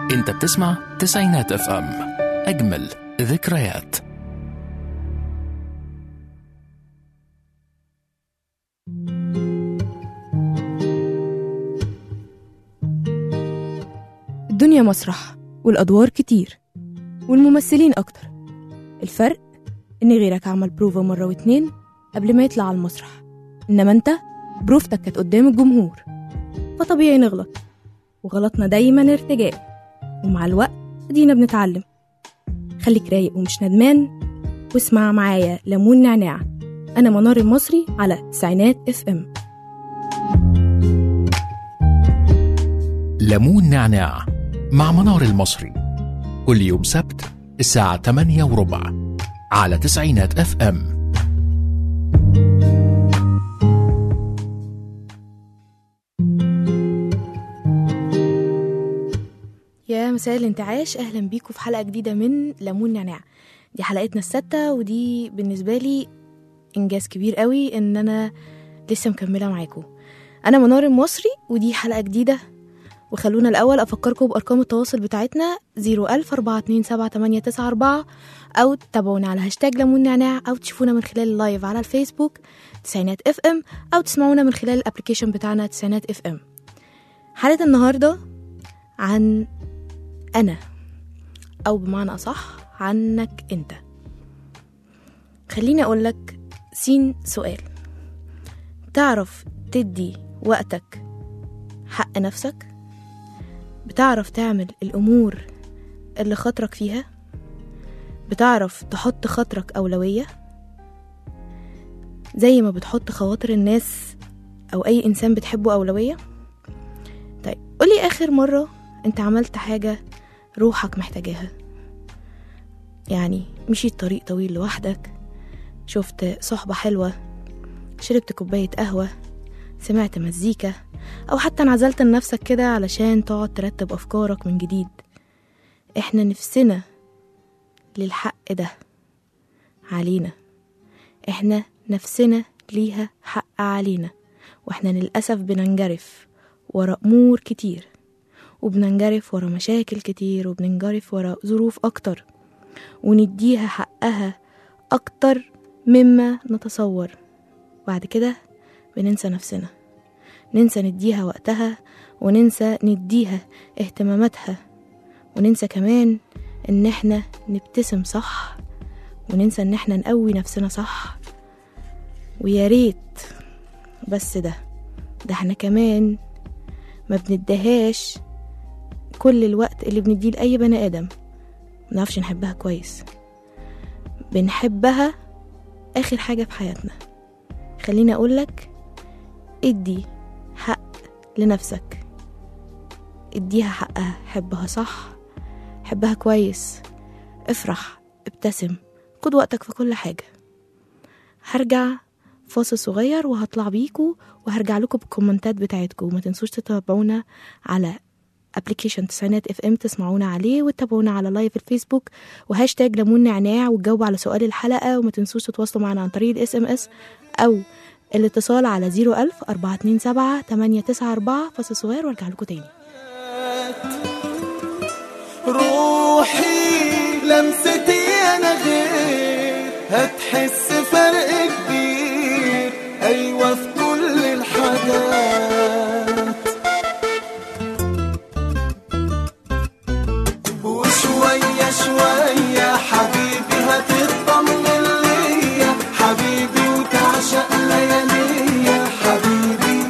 انت بتسمع تسعينات اف ام اجمل ذكريات الدنيا مسرح والأدوار كتير والممثلين أكتر الفرق إن غيرك عمل بروفا مرة واتنين قبل ما يطلع على المسرح إنما أنت بروفتك كانت قدام الجمهور فطبيعي نغلط وغلطنا دايما ارتجاء ومع الوقت ادينا بنتعلم خليك رايق ومش ندمان واسمع معايا ليمون نعناع أنا منار المصري على تسعينات اف ام ليمون نعناع مع منار المصري كل يوم سبت الساعة 8 وربع على تسعينات اف ام يا مساء الانتعاش اهلا بيكم في حلقه جديده من ليمون نعناع دي حلقتنا السادسه ودي بالنسبه لي انجاز كبير قوي ان انا لسه مكمله معاكم انا منار المصري ودي حلقه جديده وخلونا الاول افكركم بارقام التواصل بتاعتنا 010427894 او تتابعونا على هاشتاج ليمون نعناع او تشوفونا من خلال اللايف على الفيسبوك تسعينات اف ام او تسمعونا من خلال الابلكيشن بتاعنا تسعينات اف ام حلقه النهارده عن أنا أو بمعنى أصح عنك أنت خليني أقولك سين سؤال تعرف تدي وقتك حق نفسك بتعرف تعمل الأمور اللي خاطرك فيها بتعرف تحط خاطرك أولوية زي ما بتحط خواطر الناس أو أي إنسان بتحبه أولوية طيب قولي آخر مرة أنت عملت حاجة روحك محتاجاها يعني مشيت طريق طويل لوحدك شفت صحبة حلوة شربت كوباية قهوة سمعت مزيكا أو حتى انعزلت لنفسك كده علشان تقعد ترتب أفكارك من جديد احنا نفسنا للحق ده علينا احنا نفسنا ليها حق علينا واحنا للأسف بننجرف ورا أمور كتير وبننجرف ورا مشاكل كتير وبننجرف ورا ظروف أكتر ونديها حقها أكتر مما نتصور بعد كده بننسى نفسنا ننسى نديها وقتها وننسى نديها اهتماماتها وننسى كمان ان احنا نبتسم صح وننسى ان احنا نقوي نفسنا صح ويا ريت بس ده ده احنا كمان ما بندهاش كل الوقت اللي بنديه لأي بني آدم منعرفش نحبها كويس بنحبها آخر حاجة في حياتنا خليني أقولك ادي حق لنفسك اديها حقها حبها صح حبها كويس افرح ابتسم خد وقتك في كل حاجة هرجع فاصل صغير وهطلع بيكو وهرجع لكم بالكومنتات بتاعتكم وما تنسوش تتابعونا على ابلكيشن تسعينات اف ام تسمعونا عليه وتتابعونا على لايف الفيسبوك وهاشتاج ليمون نعناع وتجاوبوا على سؤال الحلقه وما تنسوش تتواصلوا معنا عن طريق الاس ام اس او الاتصال على 01000 427 894 فاصل صغير وارجع لكم تاني روحي لمستي انا غير هتحس فرق كبير ايوه في كل الحاجات وشوية شوية حبيبي هتطمن ليا حبيبي وتعشق لياليا حبيبي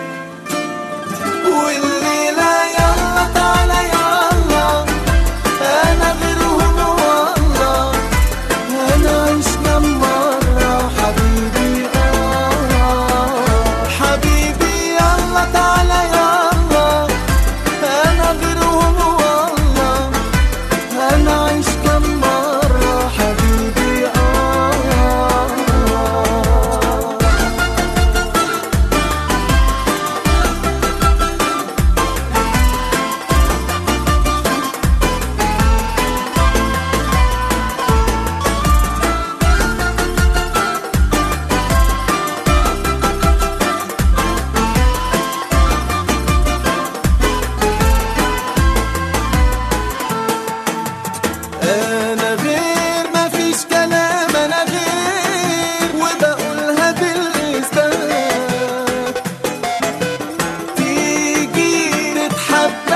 والليلة يلا تعالى يلا أنا غيرهم والله أنا عايش جنب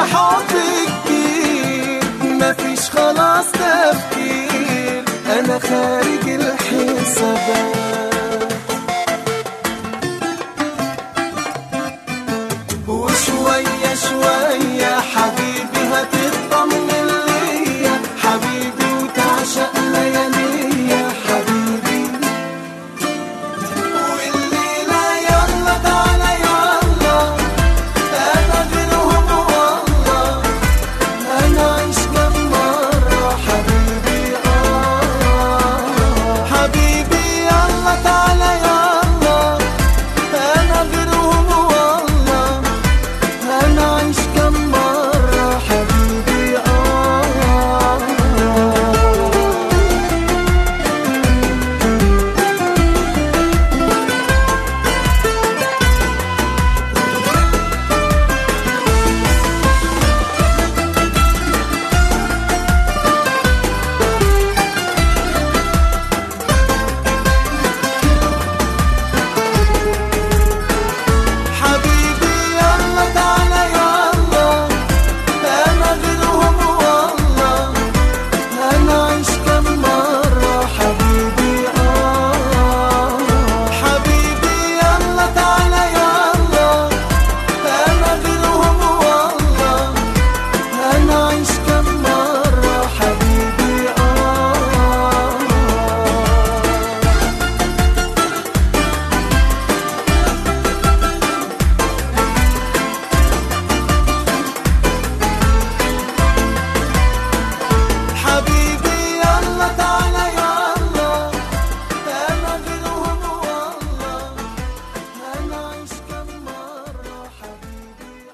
حب كبير مفيش خلاص تفكير انا خارج الحسابات وشوية شوية حبيبي هتطمن ليا حبيبي وتعشق لياليا حبيبي والليلة يلا تعالى يلا أنا غيرهم والله أنا عايش كم مرة حبيبي آه حبيبي يلا تعالى يلا أنا غيرهم والله أنا عايش كم مرة حبيبي آه حبيبي يلا تعالى يلا أنا غيرهم والله أنا عايش كم مرة حبيبي آه حبيبي يلا تعالى يلا أنا غيرهم والله أنا عايش كم مرة حبيبي آه حبيبي يلا تعالى يلا أنا غيرهم والله أنا عايش كم مرة حبيبي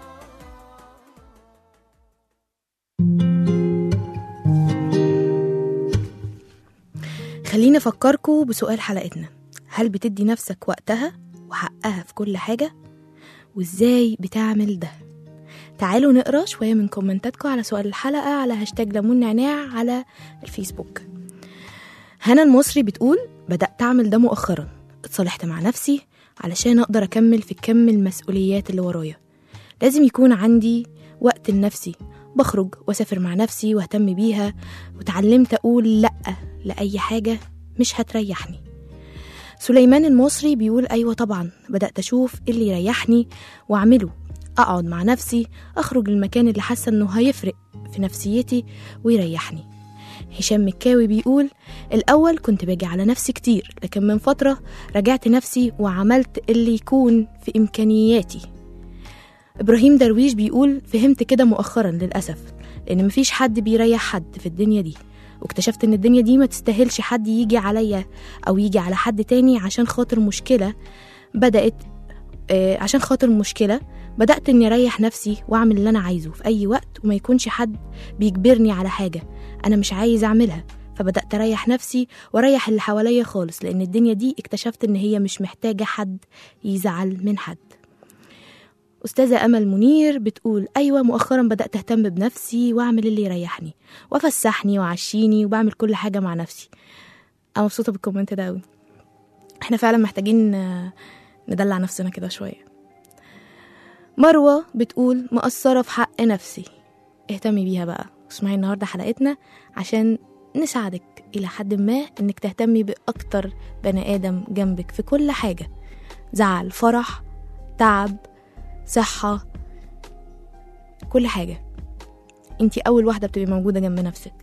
خليني أفكركم بسؤال حلقتنا هل بتدي نفسك وقتها وحقها في كل حاجة؟ وإزاي بتعمل ده؟ تعالوا نقرا شوية من كومنتاتكم على سؤال الحلقة على هاشتاج ليمون نعناع على الفيسبوك هنا المصري بتقول بدأت أعمل ده مؤخرا اتصالحت مع نفسي علشان أقدر أكمل في كم المسؤوليات اللي ورايا لازم يكون عندي وقت لنفسي بخرج واسافر مع نفسي واهتم بيها وتعلمت اقول لا لاي حاجه مش هتريحني سليمان المصري بيقول ايوه طبعا بدات اشوف إيه اللي يريحني واعمله اقعد مع نفسي اخرج للمكان اللي حاسه انه هيفرق في نفسيتي ويريحني هشام مكاوي بيقول الأول كنت باجي على نفسي كتير لكن من فترة رجعت نفسي وعملت اللي يكون في إمكانياتي إبراهيم درويش بيقول فهمت كده مؤخرا للأسف لأن مفيش حد بيريح حد في الدنيا دي واكتشفت إن الدنيا دي ما تستاهلش حد يجي عليا أو يجي على حد تاني عشان خاطر مشكلة بدأت آه عشان خاطر مشكلة بدأت إني أريح نفسي وأعمل اللي أنا عايزه في أي وقت وما يكونش حد بيجبرني على حاجة أنا مش عايز أعملها فبدأت أريح نفسي وأريح اللي حواليا خالص لأن الدنيا دي اكتشفت إن هي مش محتاجة حد يزعل من حد أستاذة أمل منير بتقول أيوة مؤخرا بدأت أهتم بنفسي وأعمل اللي يريحني وأفسحني وأعشيني وبعمل كل حاجة مع نفسي أنا مبسوطة بالكومنت ده أوي احنا فعلا محتاجين آه، ندلع نفسنا كده شوية مروة بتقول مقصرة في حق نفسي اهتمي بيها بقى اسمعي النهاردة حلقتنا عشان نساعدك إلى حد ما إنك تهتمي بأكتر بني آدم جنبك في كل حاجة زعل فرح تعب صحة كل حاجة انتي أول واحدة بتبقي موجودة جنب نفسك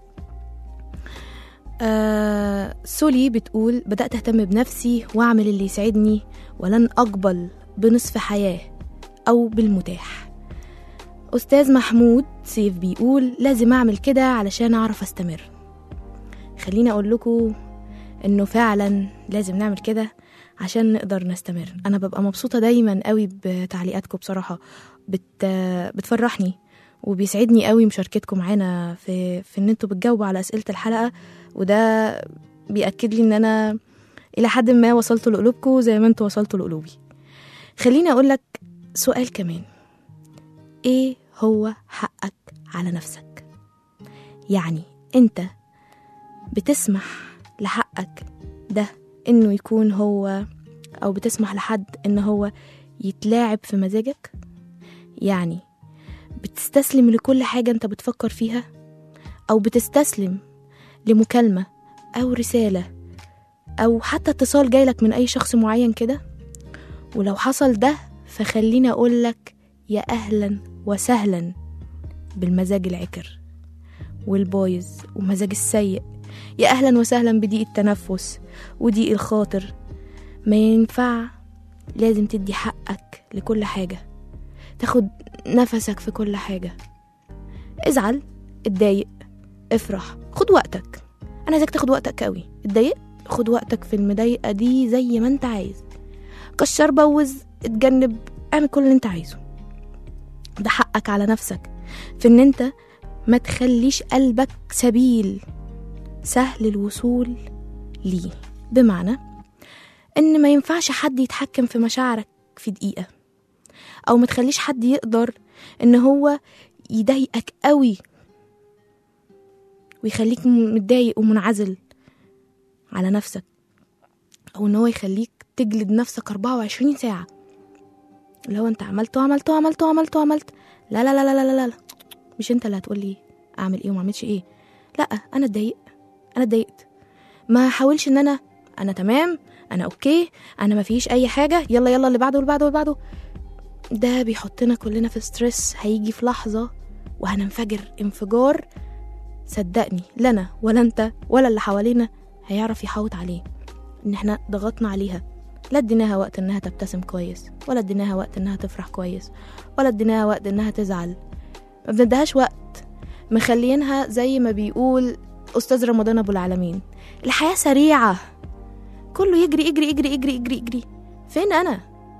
آه سولي بتقول بدأت أهتم بنفسي وأعمل اللي يسعدني ولن أقبل بنصف حياة أو بالمتاح أستاذ محمود سيف بيقول لازم أعمل كده علشان أعرف أستمر خليني أقول لكم إنه فعلا لازم نعمل كده عشان نقدر نستمر أنا ببقى مبسوطة دايما قوي بتعليقاتكم بصراحة بت... بتفرحني وبيسعدني قوي مشاركتكم معانا في في ان انتوا بتجاوبوا على اسئله الحلقه وده بياكد لي ان انا الى حد ما وصلت لقلوبكم زي ما انتوا وصلتوا لقلوبي خليني اقول لك سؤال كمان ايه هو حقك على نفسك يعني انت بتسمح لحقك ده انه يكون هو او بتسمح لحد ان هو يتلاعب في مزاجك يعني بتستسلم لكل حاجة انت بتفكر فيها أو بتستسلم لمكالمة أو رسالة أو حتى اتصال جايلك من أي شخص معين كده ولو حصل ده فخليني أقولك يا أهلا وسهلا بالمزاج العكر والبايظ ومزاج السيء يا أهلا وسهلا بضيق التنفس وضيق الخاطر ما ينفع لازم تدي حقك لكل حاجة تاخد نفسك في كل حاجة ازعل اتضايق افرح خد وقتك انا عايزك تاخد وقتك قوي اتضايقت خد وقتك في المضايقة دي زي ما انت عايز كشر بوز اتجنب اعمل كل اللي انت عايزه ده حقك على نفسك في ان انت ما تخليش قلبك سبيل سهل الوصول ليه بمعنى ان ما ينفعش حد يتحكم في مشاعرك في دقيقة او ما تخليش حد يقدر ان هو يضايقك قوي ويخليك م- متضايق ومنعزل على نفسك او ان هو يخليك تجلد نفسك 24 ساعة لو انت عملت وعملت وعملت وعملت وعملت لا لا لا لا لا لا, لا. مش انت اللي هتقولي اعمل ايه وما اعملش ايه لا انا اتضايق انا اتضايقت ما حاولش ان انا انا تمام انا اوكي انا ما فيش اي حاجه يلا يلا اللي بعده واللي بعده واللي بعده ده بيحطنا كلنا في ستريس هيجي في لحظه وهننفجر انفجار صدقني لا انا ولا انت ولا اللي حوالينا هيعرف يحوط عليه ان احنا ضغطنا عليها لا اديناها وقت انها تبتسم كويس ولا اديناها وقت انها تفرح كويس ولا اديناها وقت انها تزعل ما بندهاش وقت مخلينها زي ما بيقول استاذ رمضان ابو العالمين الحياه سريعه كله يجري يجري يجري يجري يجري يجري فين انا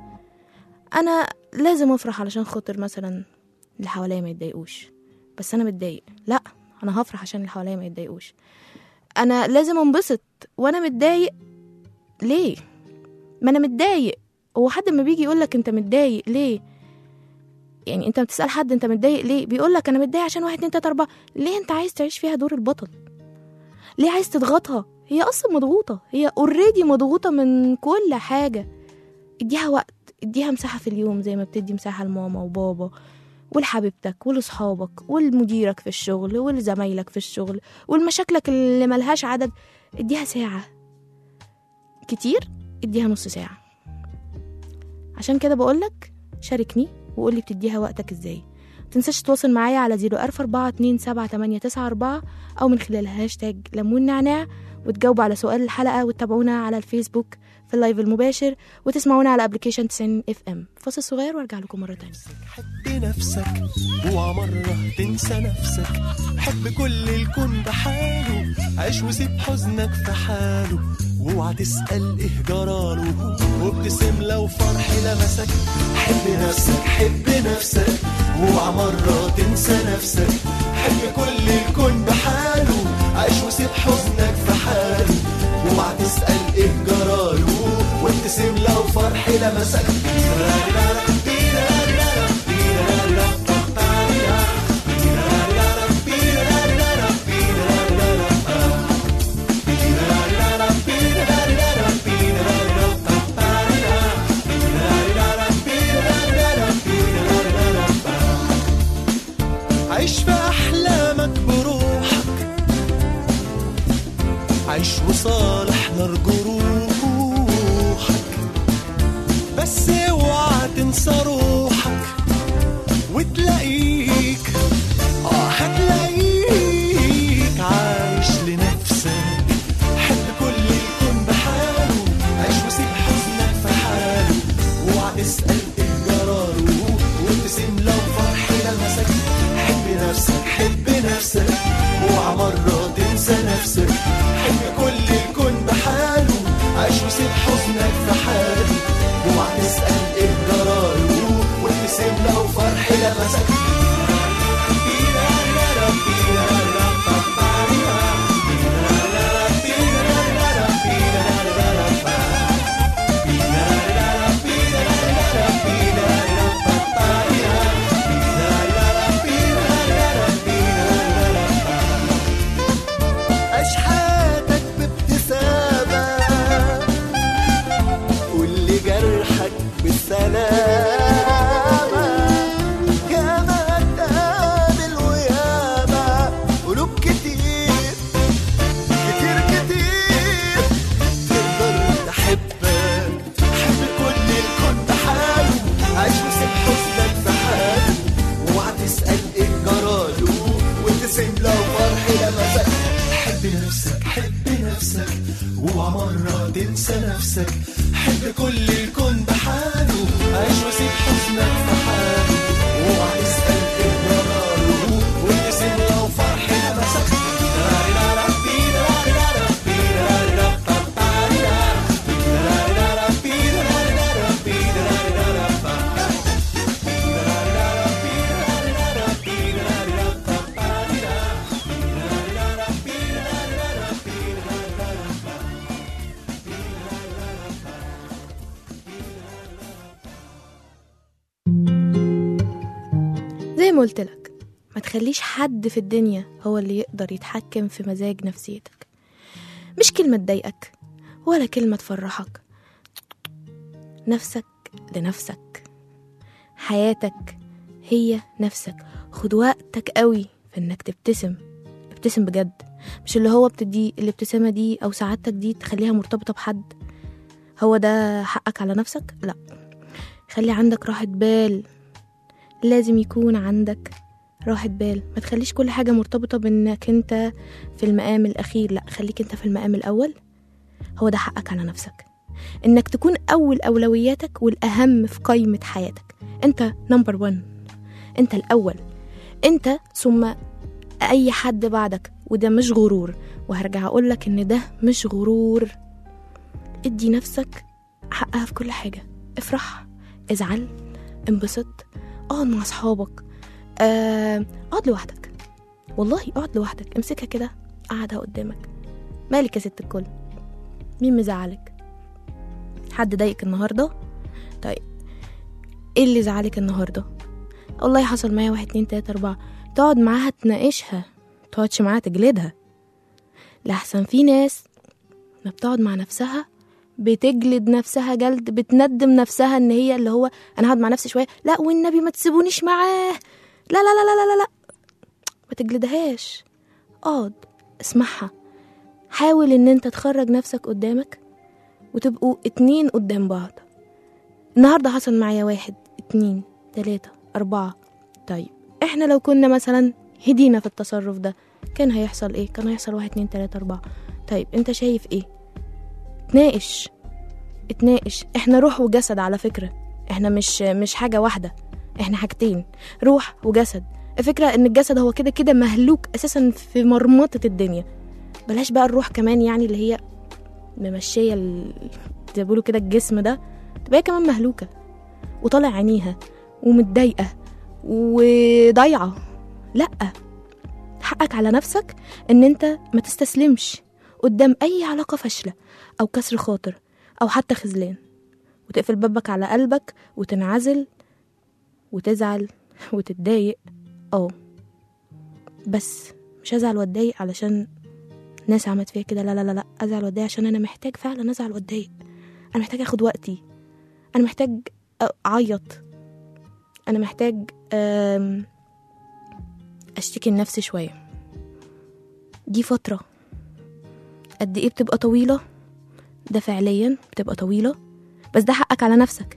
انا لازم افرح علشان خاطر مثلا اللي حواليا ما يتضايقوش بس انا متضايق لا انا هفرح عشان اللي حواليا ما يتضايقوش انا لازم انبسط وانا متضايق ليه ما انا متضايق هو حد ما بيجي يقولك انت متضايق ليه يعني انت بتسال حد انت متضايق ليه بيقول لك انا متضايق عشان واحد اتنين تلاته اربعه ليه انت عايز تعيش فيها دور البطل ليه عايز تضغطها هي اصلا مضغوطه هي اوريدي مضغوطه من كل حاجه اديها وقت اديها مساحه في اليوم زي ما بتدي مساحه لماما وبابا ولحبيبتك ولصحابك ولمديرك في الشغل ولزمايلك في الشغل ولمشاكلك اللي ملهاش عدد اديها ساعه كتير اديها نص ساعه عشان كده بقولك شاركني وقولي بتديها وقتك ازاي متنساش تتواصل معايا على 044278994 أو من خلال هاشتاج ليمون نعناع وتجاوبوا على سؤال الحلقة وتتابعونا على الفيسبوك في اللايف المباشر وتسمعونا على ابلكيشن 90 اف ام فاصل صغير وارجع لكم مرة تانية حب نفسك اوعى مرة تنسى نفسك حب كل الكون بحاله عيش وسيب حزنك في حاله واوعى تسأل ايه جراله وابتسم لو فرح لمسك حب نفسك حب نفسك واوعى مرة تنسى نفسك حب كل الكون بحاله عيش وسيب حزنك في حاله واوعى تسأل ايه جراله وابتسم لو فرح لمسك عيش في أحلامك بروحك عيش وصالح نار جروحك بس اوعى تنسى روحك وتلاقيك اه هتلاقيك عايش لنفسك حب كل الكون بحاله عيش وسيب حزنك في حاله اوعى تسأل ايه جراله وابتسم لو فرح لمسك حب نفسك حب نفسك اوعى مرة تنسى نفسك حب كل الكون بحاله عيش وسيب حزنك في حاله اوعى تسأل ايه جراله حزنك في حاله اوعى تسأل ايه جراله وابتسم لو فرح لمسك حب نفسك حب نفسك واوعى مرة تنسى نفسك حب كل الكون بحاله عيش وسيب حزنك في حاله اوعى تسأل ايه جراله وابتسم لو فرح لمسك زي ما قلت لك ما تخليش حد في الدنيا هو اللي يقدر يتحكم في مزاج نفسيتك مش كلمة تضايقك ولا كلمة تفرحك نفسك لنفسك حياتك هي نفسك خد وقتك قوي في انك تبتسم ابتسم بجد مش اللي هو بتدي الابتسامة دي او سعادتك دي تخليها مرتبطة بحد هو ده حقك على نفسك لا خلي عندك راحة بال لازم يكون عندك راحة بال ما تخليش كل حاجة مرتبطة بانك انت في المقام الاخير لا خليك انت في المقام الاول هو ده حقك على نفسك انك تكون اول اولوياتك والاهم في قائمة حياتك انت نمبر وان انت الاول انت ثم اي حد بعدك وده مش غرور وهرجع اقولك ان ده مش غرور ادي نفسك حقها في كل حاجة افرح ازعل انبسط اقعد مع اصحابك آه، اقعد لوحدك والله اقعد لوحدك امسكها كده قعدها قدامك مالك يا ست الكل مين مزعلك حد ضايقك النهارده طيب ايه اللي زعلك النهارده والله حصل معايا واحد اتنين تلاته اربعه تقعد معاها تناقشها تقعدش معاها تجلدها لحسن في ناس ما بتقعد مع نفسها بتجلد نفسها جلد بتندم نفسها ان هي اللي هو انا هقعد مع نفسي شويه لا والنبي ما تسيبونيش معاه لا لا لا لا لا لا, لا. ما تجلدهاش اقعد اسمعها حاول ان انت تخرج نفسك قدامك وتبقوا اتنين قدام بعض النهارده حصل معايا واحد اتنين تلاتة أربعة طيب احنا لو كنا مثلا هدينا في التصرف ده كان هيحصل ايه كان هيحصل واحد اتنين تلاتة أربعة طيب انت شايف ايه اتناقش اتناقش احنا روح وجسد على فكرة احنا مش مش حاجة واحدة احنا حاجتين روح وجسد الفكرة ان الجسد هو كده كده مهلوك اساسا في مرمطة الدنيا بلاش بقى الروح كمان يعني اللي هي ممشية ال- زي ما بيقولوا كده الجسم ده تبقى هي كمان مهلوكة وطالع عينيها ومتضايقة وضايعة لأ حقك على نفسك ان انت ما تستسلمش قدام اي علاقة فاشلة او كسر خاطر او حتى خذلان وتقفل بابك على قلبك وتنعزل وتزعل وتتضايق اه بس مش هزعل واتضايق علشان ناس عملت فيا كده لا لا لا لا ازعل واتضايق عشان انا محتاج فعلا ازعل واتضايق انا محتاج اخد وقتي انا محتاج اعيط انا محتاج أم، اشتكي لنفسي شويه دي فتره قد ايه بتبقى طويله ده فعليا بتبقى طويله بس ده حقك على نفسك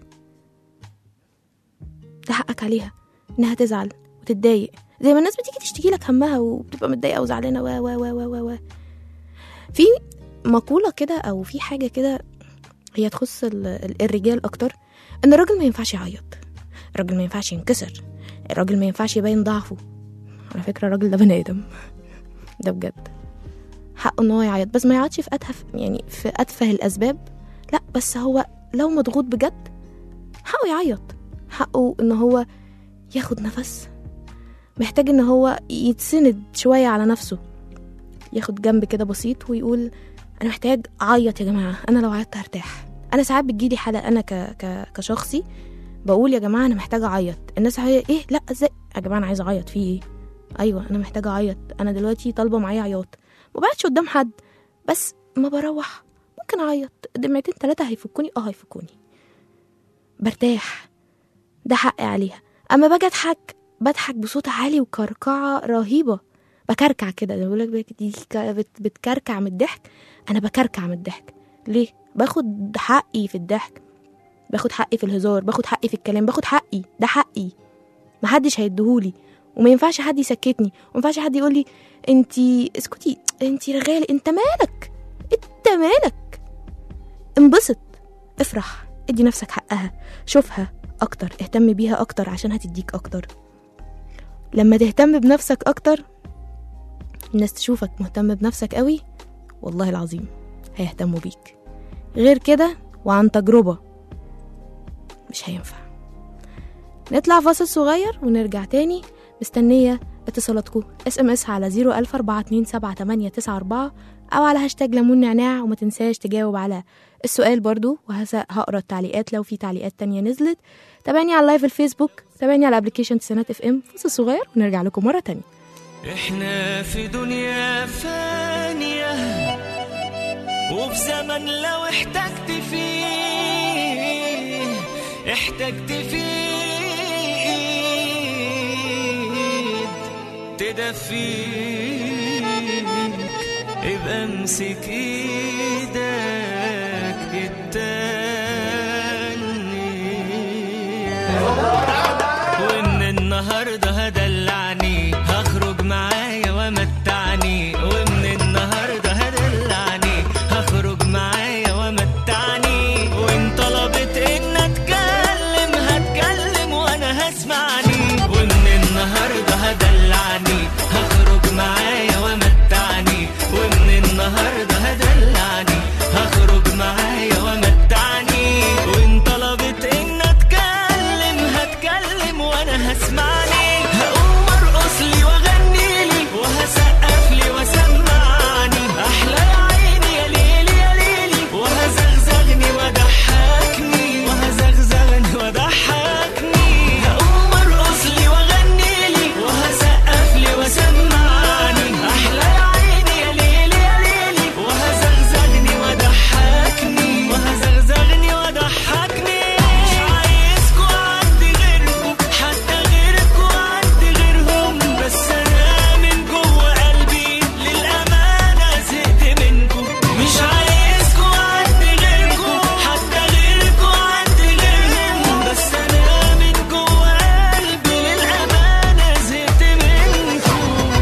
ده حقك عليها انها تزعل وتتضايق زي ما الناس بتيجي تشتكي لك همها وبتبقى متضايقه وزعلانه و و و و و في مقوله كده او في حاجه كده هي تخص ال- ال- الرجال اكتر ان الراجل ما ينفعش يعيط الراجل ما ينفعش ينكسر الراجل ما ينفعش يبين ضعفه على فكره الراجل ده بني ادم ده بجد حقه ان هو يعيط بس ما يعيطش في اتهف يعني في اتفه الاسباب لا بس هو لو مضغوط بجد حقه يعيط حقه ان هو ياخد نفس محتاج ان هو يتسند شويه على نفسه ياخد جنب كده بسيط ويقول انا محتاج اعيط يا جماعه انا لو عيطت هرتاح انا ساعات بتجيلي حاله انا ك... ك... كشخصي بقول يا جماعه انا محتاجه اعيط الناس هي ايه لا ازاي يا جماعه انا عايزه اعيط في ايه ايوه انا محتاجه اعيط انا دلوقتي طالبه معايا عياط ما بقعدش قدام حد بس ما بروح ممكن اعيط دمعتين ثلاثه هيفكوني اه هيفكوني برتاح ده حقي عليها اما باجي اضحك بضحك بصوت عالي وكركعه رهيبه بكركع كده زي ما بقول لك دي ك- بت- بتكركع من الضحك انا بكركع من الضحك ليه باخد حقي في الضحك باخد حقي في الهزار باخد حقي في الكلام باخد حقي ده حقي محدش هيديهولي وما ينفعش حد يسكتني وما ينفعش حد يقول لي انتي اسكتي انتي رغالي انت مالك انت مالك انبسط افرح ادي نفسك حقها شوفها اكتر اهتم بيها اكتر عشان هتديك اكتر لما تهتم بنفسك اكتر الناس تشوفك مهتم بنفسك قوي والله العظيم هيهتموا بيك غير كده وعن تجربة مش هينفع نطلع فاصل صغير ونرجع تاني مستنية اتصالاتكم اس ام اس على 014278894 او على هاشتاج ليمون نعناع وما تنساش تجاوب على السؤال برضو وهقرا التعليقات لو في تعليقات تانية نزلت تابعني على لايف الفيسبوك تابعني على ابلكيشن تسعينات اف ام فاصل صغير ونرجع لكم مرة تانية احنا في دنيا فانية وفي زمن لو احتجت فيه احتجت فيه ايد تدفيك ابقى امسك ايدك التانية وان النهارده هدلعني هخرج معايا ومتعني وان النهارده هدلعني هخرج معايا ومتعني وان طلبت ان اتكلم هتكلم وانا هسمعني وان النهارده هدلعني هخرج معايا ومتعني وان النهارده هدلعني هخرج معايا ومتعني وان طلبت ان اتكلم هتكلم وانا هسمعني هقوم ارقص لي واغني لي وهسقف لي وسمعني احلى يا عيني يا ليلي يا ليلي وهزغزغني وضحكني وهزغزغني وضحكني هقوم ارقص لي واغني لي وهسقف لي وسمعني احلى يا عيني يا ليلي يا ليلي وهزغزغني وضحكني وهزغزغني وضحكني مش عايزكوا عندي غيركم حتى غيركوا عندي غيرهم بس انا من جوه قلبي للامانه زهقت منكم مش عايزكوا عندي غيركم حتى غيركوا عندي غيرهم بس انا من جوه قلبي للامانه زهقت منكم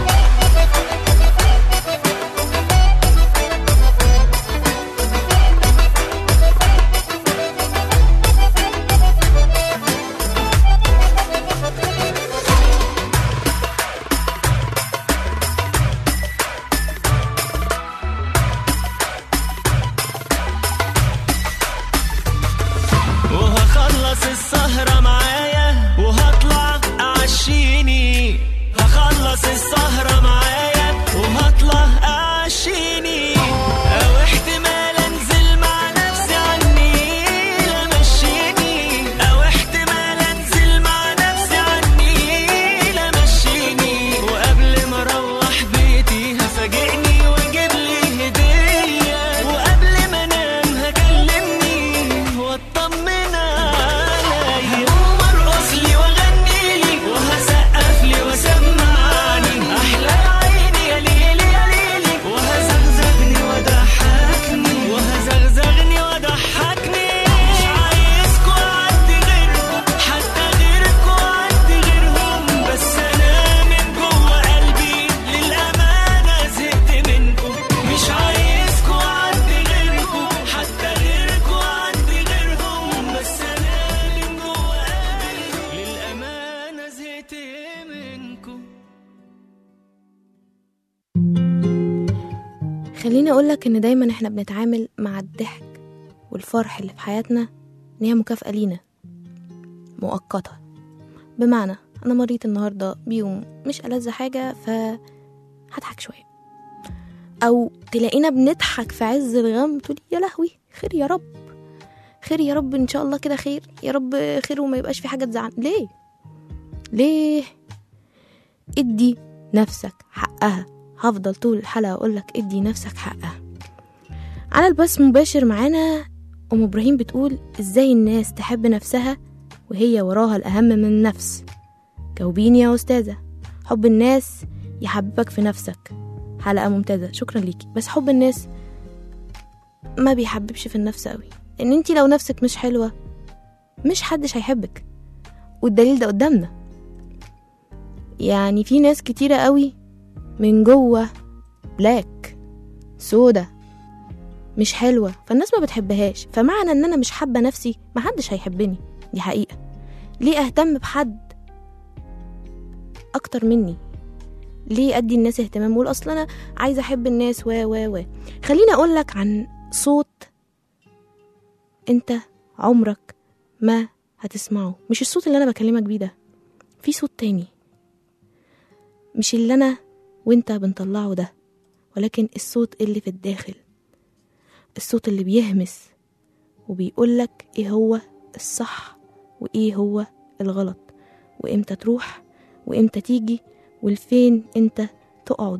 وهخلص السهرة معايا وهطلع أعشيني هخلص السهرة معايا وهطلع أعشيني أو احتمال أنزل مع نفسي عني لمشيني أو احتمال أنزل مع نفسي عني لمشيني وقبل ما أروح بيتي هفاجئني وأجيب لي هدية وقبل ما أنام هكلمني واطمن عليا قوم ارقص لي واغني لي وهسقف لي وسمعني احلى يا عيني يا ليلي يا ليلي وهزغزغني وضحكني وهزغزغني وضحكني مش عايزكوا عندي غيركم حتى غيركوا عندي غيرهم بس انا من جوه قلبي للامانه زهقت منكم مش عايزكوا عندي غيركم حتى غيركوا عندي غيرهم بس انا من جوه قلبي للامانه زهقت منكم خليني أقولك إن دايما إحنا بنتعامل مع الضحك والفرح اللي في حياتنا إن هي مكافأة لينا مؤقتة بمعنى أنا مريت النهاردة بيوم مش ألذ حاجة ف هضحك شوية أو تلاقينا بنضحك في عز الغم تقولي يا لهوي خير يا رب خير يا رب إن شاء الله كده خير يا رب خير وما يبقاش في حاجة تزعل ليه ليه ادي نفسك حقها هفضل طول الحلقة أقولك ادي نفسك حقها على البث مباشر معانا أم إبراهيم بتقول إزاي الناس تحب نفسها وهي وراها الأهم من النفس جاوبيني يا أستاذة حب الناس يحببك في نفسك حلقة ممتازة شكرا ليكي بس حب الناس ما بيحببش في النفس قوي ان انتي لو نفسك مش حلوة مش حدش هيحبك والدليل ده قدامنا يعني في ناس كتيرة قوي من جوه بلاك سودا مش حلوة فالناس ما بتحبهاش فمعنى ان انا مش حابة نفسي محدش هيحبني دي حقيقة ليه اهتم بحد اكتر مني ليه ادي الناس اهتمام واقول اصل انا عايزه احب الناس و و و خليني اقول لك عن صوت انت عمرك ما هتسمعه مش الصوت اللي انا بكلمك بيه ده في صوت تاني مش اللي انا وانت بنطلعه ده ولكن الصوت اللي في الداخل الصوت اللي بيهمس وبيقولك ايه هو الصح وايه هو الغلط وامتى تروح وامتى تيجي والفين انت تقعد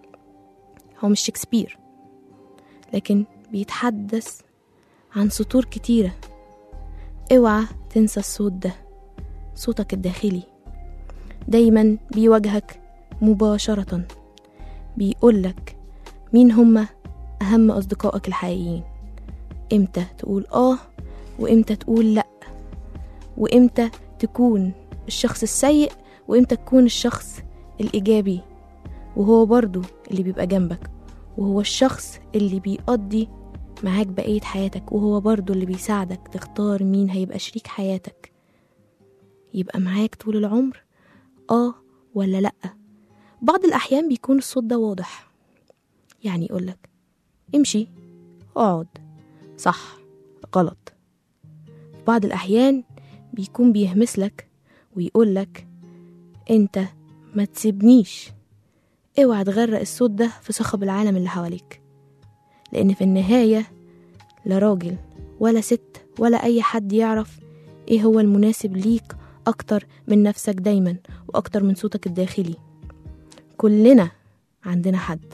هو مش شكسبير لكن بيتحدث عن سطور كتيرة اوعى تنسى الصوت ده صوتك الداخلي دايما بيواجهك مباشرة بيقولك مين هما أهم أصدقائك الحقيقيين امتى تقول آه وامتى تقول لأ وامتى تكون الشخص السيء وامتى تكون الشخص الإيجابي وهو برضو اللي بيبقى جنبك وهو الشخص اللي بيقضي معاك بقية حياتك وهو برضو اللي بيساعدك تختار مين هيبقى شريك حياتك يبقى معاك طول العمر اه ولا لأ بعض الأحيان بيكون الصوت ده واضح يعني يقولك امشي اقعد صح غلط بعض الأحيان بيكون بيهمس لك ويقولك انت ما تسيبنيش اوعى تغرق الصوت ده في صخب العالم اللي حواليك لأن في النهاية لا راجل ولا ست ولا أي حد يعرف إيه هو المناسب ليك أكتر من نفسك دايما وأكتر من صوتك الداخلي كلنا عندنا حد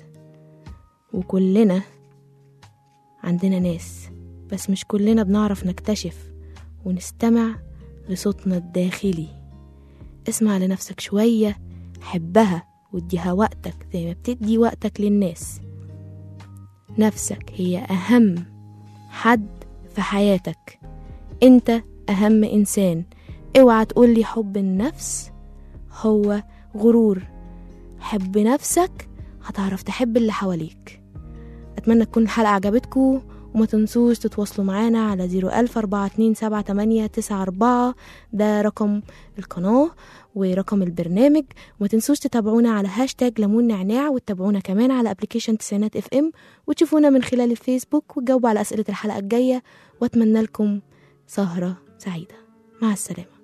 وكلنا عندنا ناس بس مش كلنا بنعرف نكتشف ونستمع لصوتنا الداخلي اسمع لنفسك شوية حبها واديها وقتك زي ما بتدي وقتك للناس نفسك هي أهم حد في حياتك انت أهم إنسان اوعى تقولي حب النفس هو غرور حب نفسك هتعرف تحب اللي حواليك أتمنى تكون الحلقة عجبتكم وما تنسوش تتواصلوا معانا على زيرو ألف أربعة اتنين سبعة تمانية تسعة أربعة ده رقم القناة ورقم البرنامج وما تنسوش تتابعونا على هاشتاج ليمون نعناع وتتابعونا كمان على ابلكيشن تسعينات اف ام وتشوفونا من خلال الفيسبوك وتجاوبوا على أسئلة الحلقة الجاية واتمنى لكم سهرة سعيدة مع السلامة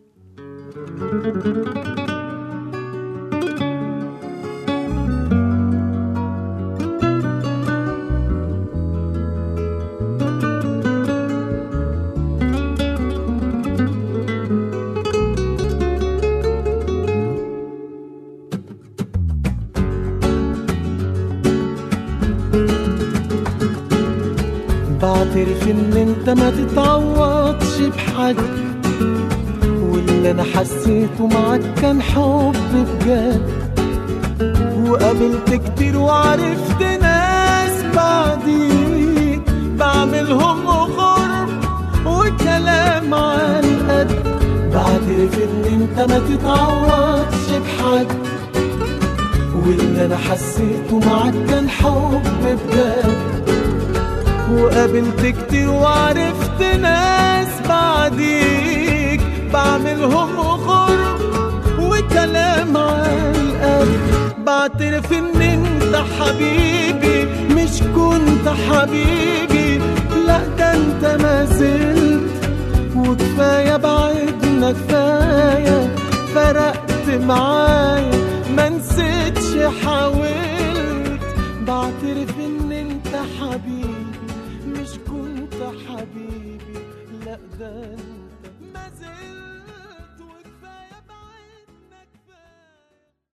بعترف ان انت ما تتعوضش بحد واللي انا حسيته معاك كان حب بجد وقابلت كتير وعرفت ناس بعديك بعملهم غرب وكلام عن قد بعترف ان انت ما تتعوضش بحد واللي انا حسيته معاك كان حب بجد وقابلت كتير وعرفت ناس بعديك بعملهم غرب وكلام على القلب بعترف ان انت حبيبي مش كنت حبيبي لا ده انت ما زلت وكفايه بعدنا كفايه فرقت معايا ما نسيتش حاولت بعترف ان انت حبيبي مش كنت حبيبي لا ده انت ما زلت